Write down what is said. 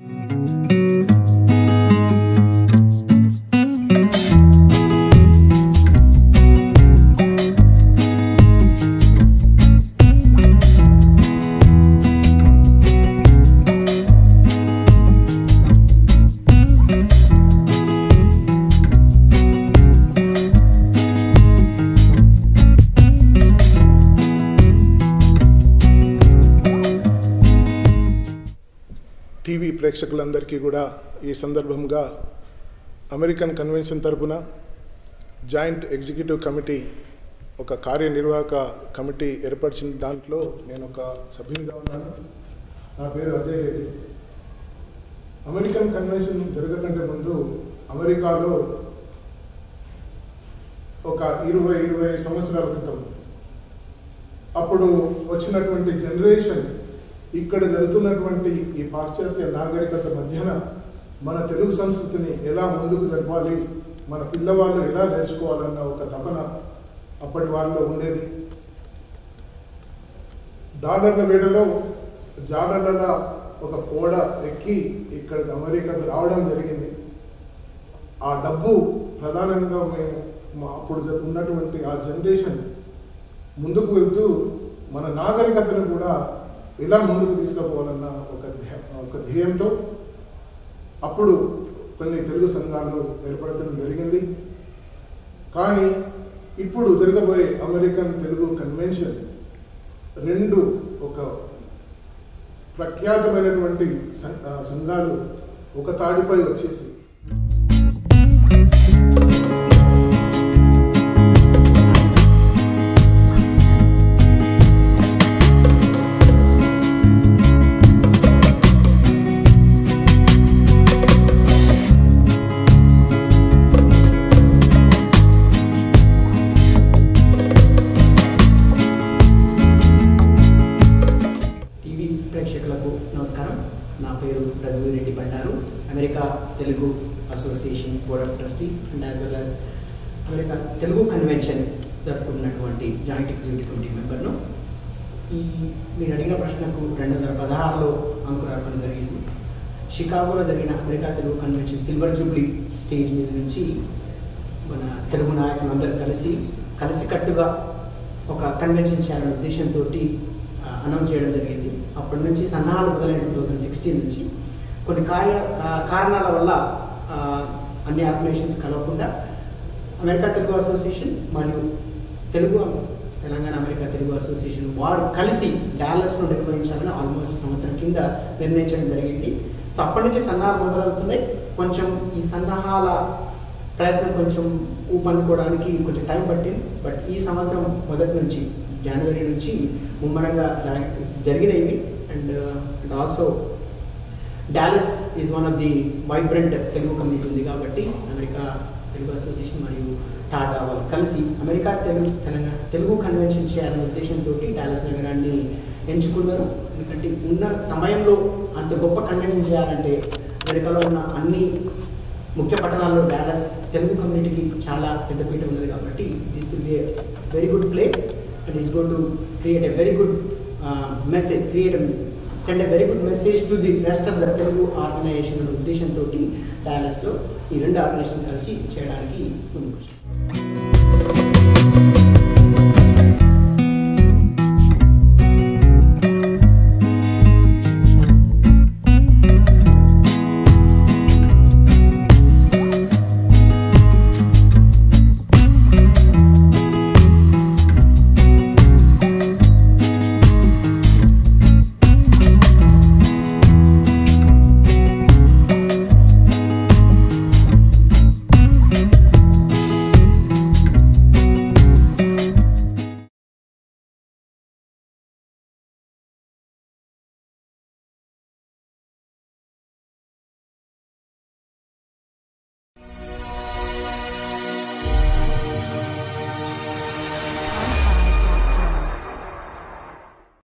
TV ప్రేక్షకులందరికీ కూడా ఈ సందర్భంగా అమెరికన్ కన్వెన్షన్ తరపున జాయింట్ ఎగ్జిక్యూటివ్ కమిటీ ఒక కార్యనిర్వాహక కమిటీ ఏర్పరిచిన దాంట్లో నేను ఒక సభ్యునిగా ఉన్నాను నా పేరు అజయ్ రెడ్డి అమెరికన్ కన్వెన్షన్ జరగకంటే ముందు అమెరికాలో ఒక ఇరవై ఇరవై సంవత్సరాల క్రితం అప్పుడు వచ్చినటువంటి జనరేషన్ ఇక్కడ జరుగుతున్నటువంటి ఈ పాశ్చాత్య నాగరికత మధ్యన మన తెలుగు సంస్కృతిని ఎలా ముందుకు జరపాలి మన పిల్లవాళ్ళు ఎలా నేర్చుకోవాలన్న ఒక తపన అప్పటి వాళ్ళలో ఉండేది డాలర్ల వేడలో జాలర్ల ఒక పోడ ఎక్కి ఇక్కడికి అమెరికాకు రావడం జరిగింది ఆ డబ్బు ప్రధానంగా మేము మా అప్పుడు జ- ఉన్నటువంటి ఆ జనరేషన్ ముందుకు వెళ్తూ మన నాగరికతను కూడా ఎలా ముందుకు తీసుకుపోవాలన్న ఒక ధ్యే- ఒక ధ్యేయంతో అప్పుడు కొన్ని తెలుగు సంఘాలు ఏర్పడటం జరిగింది కానీ ఇప్పుడు జరగబోయే అమెరికన్ తెలుగు కన్వెన్షన్ రెండు ఒక ప్రఖ్యాతమైనటువంటి సం- ఆ, సంఘాలు ఒక తాడిపై వచ్చేసి టీవీ ప్రేక్షకులకు నమస్కారం నా పేరు Raghuveer Reddy Bandaru America Telugu association board of trustee and as well as America Telugu convention జరుపుకున్నటువంటి జాయింట్ ఎగ్జిక్యూటివ్ కమిటీ మెంబర్ను ఈ మీరు అడిగిన ప్రశ్నకు రెండు వేల పదహారులో అంకురార్పణ జరిగింది షికాగోలో జరిగిన America Telugu convention silver jubilee stage మీద నుంచి మన తెలుగు నాయకులందరూ కలిసి కలిసికట్టుగా ఒక కన్వెన్షన్ చేయాలనే ఉద్దేశంతో అనౌన్స్ చేయడం జరిగింది అప్పటి నుంచి సన్నాహాలు మొదలైన టూ థౌజండ్ సిక్స్టీన్ నుంచి కొన్ని కార్య కా- కారణాల వల్ల ఆ, అన్ని ఆర్గనైజేషన్స్ కలవకుండా అమెరికా తెలుగు అసోసియేషన్ మరియు తెలుగు తెలంగాణ అమెరికా తెలుగు అసోసియేషన్ వారు కలిసి డాలస్లో నిర్వహించాలని ఆల్మోస్ట్ సంవత్సరం కింద నిర్ణయించడం జరిగింది సో అప్పటి నుంచి సన్నాహాలు మొదలవుతున్నాయి కొంచెం ఈ సన్నాహాల ప్రయత్నం కొంచెం ఊపందుకోవడానికి కొంచెం టైం పట్టింది బట్ ఈ సంవత్సరం మొదటి నుంచి జనవరి నుంచి ముమ్మరంగా జరి- జరిగినవి and and also Dallas is one of the vibrant Telugu community ఉంది కాబట్టి అమెరికా తెలుగు అసోసియేషన్ మరియు టాటా వాళ్ళు కలిసి అమెరికా తెలుగు తెలంగాణ తెలుగు కన్వెన్షన్ చేయాలనే ఉద్దేశంతో డాలస్ నగరాన్ని ఎంచుకున్నారు ఎందుకంటే ఉన్న సమయంలో అంత గొప్ప కన్వెన్షన్ చేయాలంటే అమెరికాలో ఉన్న అన్ని ముఖ్య పట్టణాల్లో డాలస్ తెలుగు కమ్యూనిటీకి చాలా పెద్దపీట ఉన్నది కాబట్టి this will be very good place and is gone to create a very good message create send a very good message to the rest of the Telugu organisation అనే ఉద్దేశంతో డాలస్లో ఈ రెండు ఆర్గనైజేషన్ కలిసి చేయడానికి ముందుకు వచ్చాం